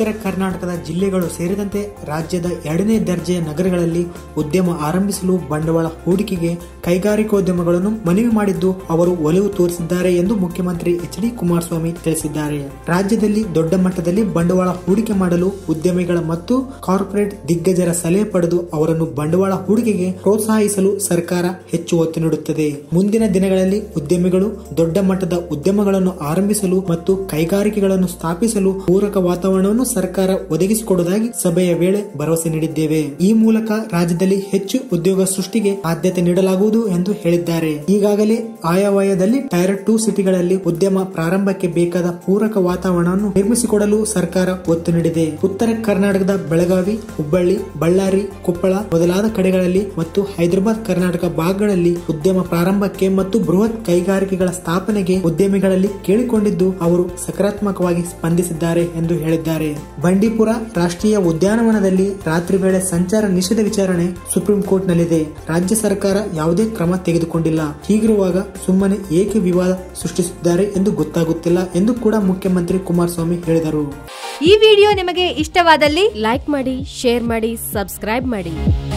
ಉತ್ತರ ಕರ್ನಾಟಕದ ಜಿಲ್ಲೆಗಳು ಸೇರಿದಂತೆ ರಾಜ್ಯದ ಎರಡನೇ ದರ್ಜೆಯ ನಗರಗಳಲ್ಲಿ ಉದ್ಯಮ ಆರಂಭಿಸಲು ಬಂಡವಾಳ ಹೂಡಿಕೆಗೆ ಕೈಗಾರಿಕೋದ್ಯಮಗಳನ್ನು ಮನವಿ ಮಾಡಿದ್ದು ಅವರು ಒಲವು ತೋರಿಸಿದ್ದಾರೆ ಎಂದು ಮುಖ್ಯಮಂತ್ರಿ ಎಚ್ ಡಿ ಕುಮಾರಸ್ವಾಮಿ ತಿಳಿಸಿದ್ದಾರೆ ರಾಜ್ಯದಲ್ಲಿ ದೊಡ್ಡ ಮಟ್ಟದಲ್ಲಿ ಬಂಡವಾಳ ಹೂಡಿಕೆ ಮಾಡಲು ಉದ್ಯಮಿಗಳ ಮತ್ತು ಕಾರ್ಪೊರೇಟ್ ದಿಗ್ಗಜರ ಸಲಹೆ ಪಡೆದು ಅವರನ್ನು ಬಂಡವಾಳ ಹೂಡಿಕೆಗೆ ಪ್ರೋತ್ಸಾಹಿಸಲು ಸರ್ಕಾರ ಹೆಚ್ಚು ಒತ್ತು ನೀಡುತ್ತದೆ ಮುಂದಿನ ದಿನಗಳಲ್ಲಿ ಉದ್ಯಮಿಗಳು ದೊಡ್ಡ ಮಟ್ಟದ ಉದ್ಯಮಗಳನ್ನು ಆರಂಭಿಸಲು ಮತ್ತು ಕೈಗಾರಿಕೆಗಳನ್ನು ಸ್ಥಾಪಿಸಲು ಪೂರಕ ವಾತಾವರಣವನ್ನು ಸರ್ಕಾರ ಒದಗಿಸಿಕೊಡುವುದಾಗಿ ಸಭೆಯ ವೇಳೆ ಭರವಸೆ ನೀಡಿದ್ದೇವೆ ಈ ಮೂಲಕ ರಾಜ್ಯದಲ್ಲಿ ಹೆಚ್ಚು ಉದ್ಯೋಗ ಸೃಷ್ಟಿಗೆ ಆದ್ಯತೆ ನೀಡಲಾಗುವುದು ಎಂದು ಹೇಳಿದ್ದಾರೆ ಈಗಾಗಲೇ ಆಯವ್ಯಯದಲ್ಲಿ ಟೈರ್ ಟೂ ಸಿಟಿಗಳಲ್ಲಿ ಉದ್ಯಮ ಪ್ರಾರಂಭಕ್ಕೆ ಬೇಕಾದ ಪೂರಕ ವಾತಾವರಣವನ್ನು ನಿರ್ಮಿಸಿಕೊಡಲು ಸರ್ಕಾರ ಒತ್ತು ನೀಡಿದೆ ಉತ್ತರ ಕರ್ನಾಟಕದ ಬೆಳಗಾವಿ ಹುಬ್ಬಳ್ಳಿ ಬಳ್ಳಾರಿ ಕೊಪ್ಪಳ ಮೊದಲಾದ ಕಡೆಗಳಲ್ಲಿ ಮತ್ತು ಹೈದರಾಬಾದ್ ಕರ್ನಾಟಕ ಭಾಗಗಳಲ್ಲಿ ಉದ್ಯಮ ಪ್ರಾರಂಭಕ್ಕೆ ಮತ್ತು ಬೃಹತ್ ಕೈಗಾರಿಕೆಗಳ ಸ್ಥಾಪನೆಗೆ ಉದ್ಯಮಿಗಳಲ್ಲಿ ಕೇಳಿಕೊಂಡಿದ್ದು ಅವರು ಸಕಾರಾತ್ಮಕವಾಗಿ ಸ್ಪಂದಿಸಿದ್ದಾರೆ ಎಂದು ಹೇಳಿದ್ದಾರೆ ಬಂಡೀಪುರ ರಾಷ್ಟ್ರೀಯ ಉದ್ಯಾನವನದಲ್ಲಿ ರಾತ್ರಿ ವೇಳೆ ಸಂಚಾರ ನಿಷೇಧ ವಿಚಾರಣೆ ಸುಪ್ರೀಂ ಕೋರ್ಟ್ನಲ್ಲಿದೆ ರಾಜ್ಯ ಸರ್ಕಾರ ಯಾವುದೇ ಕ್ರಮ ತೆಗೆದುಕೊಂಡಿಲ್ಲ ಹೀಗಿರುವಾಗ ಸುಮ್ಮನೆ ಏಕೆ ವಿವಾದ ಸೃಷ್ಟಿಸಿದ್ದಾರೆ ಎಂದು ಗೊತ್ತಾಗುತ್ತಿಲ್ಲ ಎಂದು ಕೂಡ ಮುಖ್ಯಮಂತ್ರಿ ಕುಮಾರಸ್ವಾಮಿ ಹೇಳಿದರು ಈ ವಿಡಿಯೋ ನಿಮಗೆ ಇಷ್ಟವಾದಲ್ಲಿ ಲೈಕ್ ಮಾಡಿ ಶೇರ್ ಮಾಡಿ ಸಬ್ಸ್ಕ್ರೈಬ್ ಮಾಡಿ